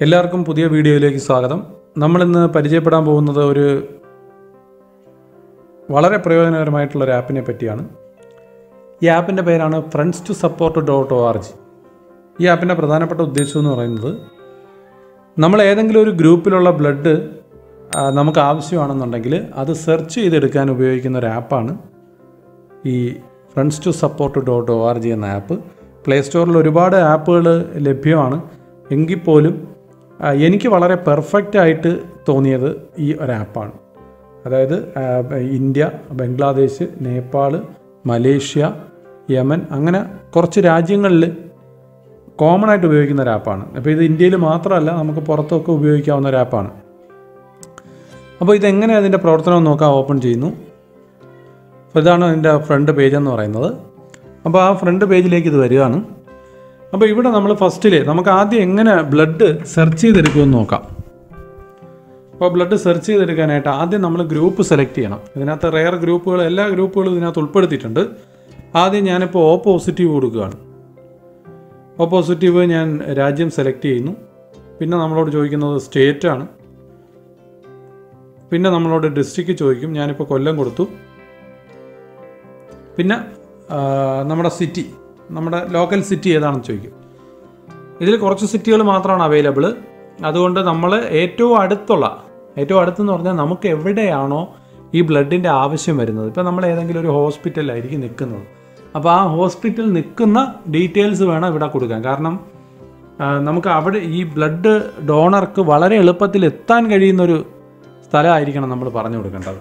എല്ലാവർക്കും പുതിയ വീഡിയോയിലേക്ക് സ്വാഗതം നമ്മളിന്ന് പരിചയപ്പെടാൻ പോകുന്നത് ഒരു വളരെ പ്രയോജനകരമായിട്ടുള്ള ഒരു ആപ്പിനെ പറ്റിയാണ് ഈ ആപ്പിൻ്റെ പേരാണ് friends to support dot O R G ഈ ആപ്പിൻ്റെ പ്രധാനപ്പെട്ട ഉദ്ദേശം എന്ന് പറയുന്നത് നമ്മൾ ഏതെങ്കിലും ഒരു ഗ്രൂപ്പിലുള്ള ബ്ലഡ് നമുക്ക് ആവശ്യമാണെന്നുണ്ടെങ്കിൽ അത് സെർച്ച് ചെയ്തെടുക്കാൻ ഉപയോഗിക്കുന്ന ഒരു ആപ്പാണ് ഈ friends to support dot O R G എന്ന ആപ്പ് പ്ലേ സ്റ്റോറിൽ ഒരുപാട് ആപ്പുകൾ ലഭ്യമാണ് എങ്കിൽ പോലും ആ, എനിക്ക് വളരെ പെർഫെക്റ്റ് ആയിട്ട് തോന്നിയത് ഈ ഒരു ആപ്പാണ് അതായത് ആ, India Bangladesh Nepal Malaysia Yemen അങ്ങനെ കുറച്ച് രാജ്യങ്ങളിൽ കോമൺ ആയിട്ട് ഉപയോഗിക്കുന്ന ഒരു ആപ്പാണ് അപ്പോൾ ഇത് ഇന്ത്യയിൽ മാത്രമല്ല നമുക്ക് പുറത്തൊക്കെ ഉപയോഗിക്കാവുന്ന ഒരു ആപ്പാണ് അപ്പോൾ ഇതെങ്ങനെ അതിൻ്റെ പ്രവർത്തനം എന്ന് നോക്കാം ഓപ്പൺ ചെയ്യുന്നു അപ്പോൾ ഇതാണ് അതിൻ്റെ ഫ്രണ്ട് പേജ് എന്ന് പറയുന്നത് അപ്പോൾ ആ ഫ്രണ്ട് പേജിലേക്ക് ഇത് വരികയാണ് അപ്പോൾ ഇവിടെ നമ്മൾ ഫസ്റ്റിൽ നമുക്ക് ആദ്യം എങ്ങനെ ബ്ലഡ് സെർച്ച് ചെയ്തെടുക്കുമെന്ന് നോക്കാം അപ്പോൾ ബ്ലഡ് സെർച്ച് ചെയ്തെടുക്കാനായിട്ട് ആദ്യം നമ്മൾ ഗ്രൂപ്പ് സെലക്ട് ചെയ്യണം ഇതിനകത്ത് റെയർ ഗ്രൂപ്പുകൾ എല്ലാ ഗ്രൂപ്പുകളും ഇതിനകത്ത് ഉൾപ്പെടുത്തിയിട്ടുണ്ട് ആദ്യം ഞാനിപ്പോൾ ഓ പോസിറ്റീവ് കൊടുക്കുകയാണ് ഓ പോസിറ്റീവ് ഞാൻ രാജ്യം സെലക്ട് ചെയ്യുന്നു പിന്നെ നമ്മളോട് ചോദിക്കുന്നത് സ്റ്റേറ്റ് ആണ് പിന്നെ നമ്മളോട് ഡിസ്ട്രിക്റ്റ് ചോദിക്കും ഞാനിപ്പോൾ കൊല്ലം കൊടുത്തു പിന്നെ ആ, നമ്മുടെ സിറ്റി നമ്മുടെ ലോക്കൽ സിറ്റി ഏതാണെന്ന് ചോദിക്കും ഇതിൽ കുറച്ച് സിറ്റികൾ മാത്രമാണ് അവൈലബിൾ അതുകൊണ്ട് നമ്മൾ ഏറ്റവും അടുത്തുള്ള ഏറ്റവും അടുത്തെന്ന് പറഞ്ഞാൽ നമുക്ക് എവിടെയാണോ ഈ ബ്ലഡിൻ്റെ ആവശ്യം വരുന്നത് ഇപ്പോൾ നമ്മൾ ഏതെങ്കിലും ഒരു ഹോസ്പിറ്റലിലായിരിക്കും നിൽക്കുന്നത് അപ്പോൾ ആ ഹോസ്പിറ്റൽ നിൽക്കുന്ന ഡീറ്റെയിൽസ് വേണം ഇവിടെ കൊടുക്കാൻ കാരണം ആ, നമുക്ക് അവിടെ ഈ ബ്ലഡ് ഡോണർക്ക് വളരെ എളുപ്പത്തിൽ എത്താൻ കഴിയുന്നൊരു സ്ഥലമായിരിക്കണം നമ്മൾ പറഞ്ഞു കൊടുക്കേണ്ടത്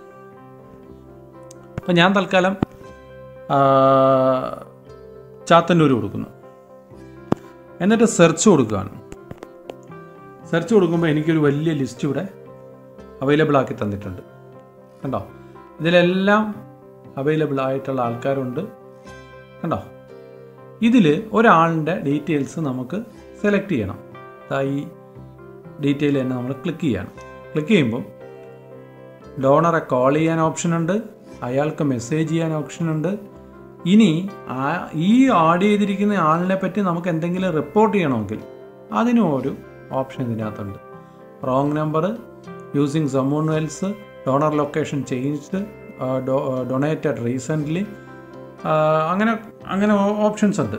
അപ്പം ഞാൻ തൽക്കാലം ആ, ചാത്തന്നൂർ കൊടുക്കുന്നു എന്നിട്ട് സെർച്ച് കൊടുക്കുകയാണ് സെർച്ച് കൊടുക്കുമ്പോൾ എനിക്കൊരു വലിയ ലിസ്റ്റ് ഇവിടെ അവൈലബിൾ ആക്കി തന്നിട്ടുണ്ട് കണ്ടോ ഇതിലെല്ലാം അവൈലബിൾ ആയിട്ടുള്ള ആൾക്കാരുണ്ട് കണ്ടോ ഇതിൽ ഒരാളിൻ്റെ ഡീറ്റെയിൽസ് നമുക്ക് സെലക്ട് ചെയ്യണം ദാ ഈ ഡീറ്റെയിൽ തന്നെ നമ്മൾ ക്ലിക്ക് ചെയ്യണം ക്ലിക്ക് ചെയ്യുമ്പോൾ ഡോണറെ കോൾ ചെയ്യാൻ ഓപ്ഷൻ ഉണ്ട് അയാൾക്ക് മെസ്സേജ് ചെയ്യാൻ ഓപ്ഷൻ ഉണ്ട് ഇനി ആ ഈ ആഡ് ചെയ്തിരിക്കുന്ന ആളിനെ പറ്റി നമുക്ക് എന്തെങ്കിലും റിപ്പോർട്ട് ചെയ്യണമെങ്കിൽ അതിനും ഒരു ഓപ്ഷൻ ഇതിനകത്തുണ്ട് wrong number using someone else donor location changed donated recently അങ്ങനെ അങ്ങനെ ഓപ്ഷൻസ് ഉണ്ട്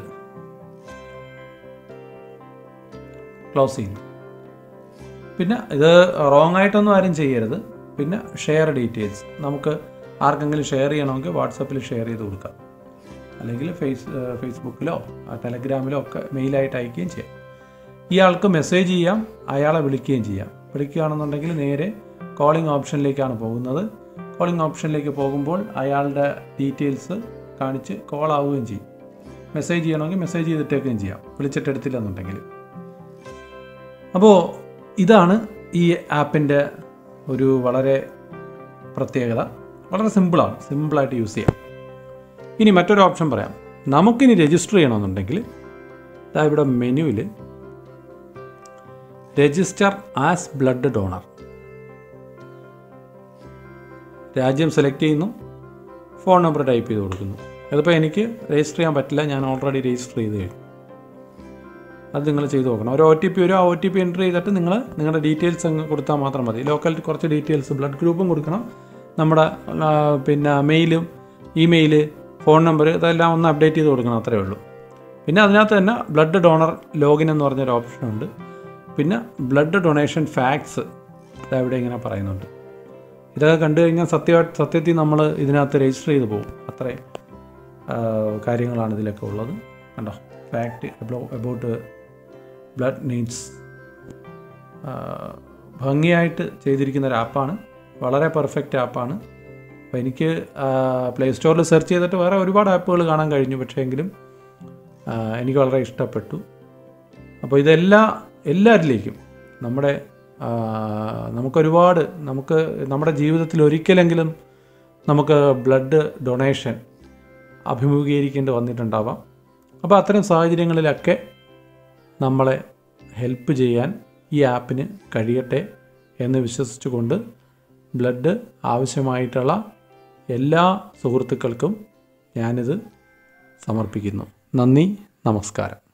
ക്ലോസ് ചെയ്യുന്നു പിന്നെ ഇത് റോങ് ആയിട്ടൊന്നും ആരും ചെയ്യരുത് പിന്നെ ഷെയർ ഡീറ്റെയിൽസ് നമുക്ക് ആർക്കെങ്കിലും ഷെയർ ചെയ്യണമെങ്കിൽ വാട്സപ്പിൽ ഷെയർ ചെയ്ത് കൊടുക്കാം അല്ലെങ്കിൽ ഫേസ് ഫേസ്ബുക്കിലോ ടെലഗ്രാമിലോ ഒക്കെ മെയിലായിട്ട് അയക്കുകയും ചെയ്യാം ഇയാൾക്ക് മെസ്സേജ് ചെയ്യാം അയാളെ വിളിക്കുകയും ചെയ്യാം വിളിക്കുകയാണെന്നുണ്ടെങ്കിൽ നേരെ കോളിംഗ് ഓപ്ഷനിലേക്കാണ് പോകുന്നത് കോളിംഗ് ഓപ്ഷനിലേക്ക് പോകുമ്പോൾ അയാളുടെ ഡീറ്റെയിൽസ് കാണിച്ച് കോൾ ആവുകയും ചെയ്യും മെസ്സേജ് ചെയ്യണമെങ്കിൽ മെസ്സേജ് ചെയ്തിട്ടേക്കുകയും ചെയ്യാം വിളിച്ചിട്ട് എടുത്തില്ലെന്നുണ്ടെങ്കിൽ അപ്പോൾ ഇതാണ് ഈ ആപ്പിൻ്റെ ഒരു വളരെ പ്രത്യേകത വളരെ സിമ്പിളാണ് സിമ്പിളായിട്ട് യൂസ് ചെയ്യാം ഇനി മറ്റൊരു ഓപ്ഷൻ പറയാം നമുക്കിനി രജിസ്റ്റർ ചെയ്യണമെന്നുണ്ടെങ്കിൽ ദാ ഇവിടെ മെനുവിൽ രജിസ്റ്റർ ആസ് ബ്ലഡ് ഡോണർ രാജ്യം സെലക്ട് ചെയ്യുന്നു ഫോൺ നമ്പർ ടൈപ്പ് ചെയ്ത് കൊടുക്കുന്നു അതിപ്പോൾ എനിക്ക് രജിസ്റ്റർ ചെയ്യാൻ പറ്റില്ല ഞാൻ ഓൾറെഡി രജിസ്റ്റർ ചെയ്ത് കഴിഞ്ഞു അത് നിങ്ങൾ ചെയ്ത് നോക്കണം ഒരു ഒ ടി പി വരും ആ ഒ ടി പി എൻ്റർ ചെയ്തിട്ട് നിങ്ങൾ നിങ്ങളുടെ ഡീറ്റെയിൽസ് അങ്ങ് കൊടുത്താൽ മാത്രം മതി ലോക്കൽ കുറച്ച് ഡീറ്റെയിൽസ് ബ്ലഡ് ഗ്രൂപ്പും കൊടുക്കണം നമ്മുടെ ആ, പിന്നെ മെയിലും ഇമെയില് ഫോൺ നമ്പർ ഇതെല്ലാം ഒന്ന് അപ്ഡേറ്റ് ചെയ്ത് കൊടുക്കണം അത്രേ ഉള്ളൂ പിന്നെ അതിനകത്ത് തന്നെ ബ്ലഡ് ഡോണർ ലോഗിൻ എന്ന് പറഞ്ഞൊരു ഓപ്ഷൻ ഉണ്ട് പിന്നെ ബ്ലഡ് ഡൊണേഷൻ ഫാക്ട്സ് ഇവിടെ ഇങ്ങനെ പറയുന്നുണ്ട് ഇതൊക്കെ കണ്ടു കഴിഞ്ഞാൽ സത്യ സത്യത്തിൽ നമ്മൾ ഇതിനകത്ത് രജിസ്റ്റർ ചെയ്ത് പോകും അത്രയും ആ, കാര്യങ്ങളാണ് ഇതിലൊക്കെ ഉള്ളത് കണ്ടോ ഫാക്ട് അബൌട്ട് ബ്ലഡ് നീഡ്സ് ഭംഗിയായിട്ട് ചെയ്തിരിക്കുന്ന ഒരു ആപ്പാണ് വളരെ പെർഫെക്റ്റ് ആപ്പാണ് അപ്പോൾ എനിക്ക് പ്ലേ സ്റ്റോറിൽ സെർച്ച് ചെയ്തിട്ട് വേറെ ഒരുപാട് ആപ്പുകൾ കാണാൻ കഴിഞ്ഞു പക്ഷേ എങ്കിലും ആ, എനിക്ക് വളരെ ഇഷ്ടപ്പെട്ടു അപ്പോൾ ഇതെല്ലാ എല്ലാവരിലേക്കും നമ്മുടെ ആ, നമുക്കൊരുപാട് നമുക്ക് നമ്മുടെ ജീവിതത്തിൽ ഒരിക്കലെങ്കിലും നമുക്ക് ബ്ലഡ് ഡൊണേഷൻ അഭിമുഖീകരിക്കേണ്ടി വന്നിട്ടുണ്ടാവാം അപ്പോൾ അത്തരം സാഹചര്യങ്ങളിലൊക്കെ നമ്മളെ ഹെൽപ്പ് ചെയ്യാൻ ഈ ആപ്പിന് കഴിയട്ടെ എന്ന് വിശ്വസിച്ചുകൊണ്ട് ബ്ലഡ് ആവശ്യമായിട്ടുള്ള എല്ലാ സുഹൃത്തുക്കൾക്കും ഞാനിത് സമർപ്പിക്കുന്നു നന്ദി നമസ്കാരം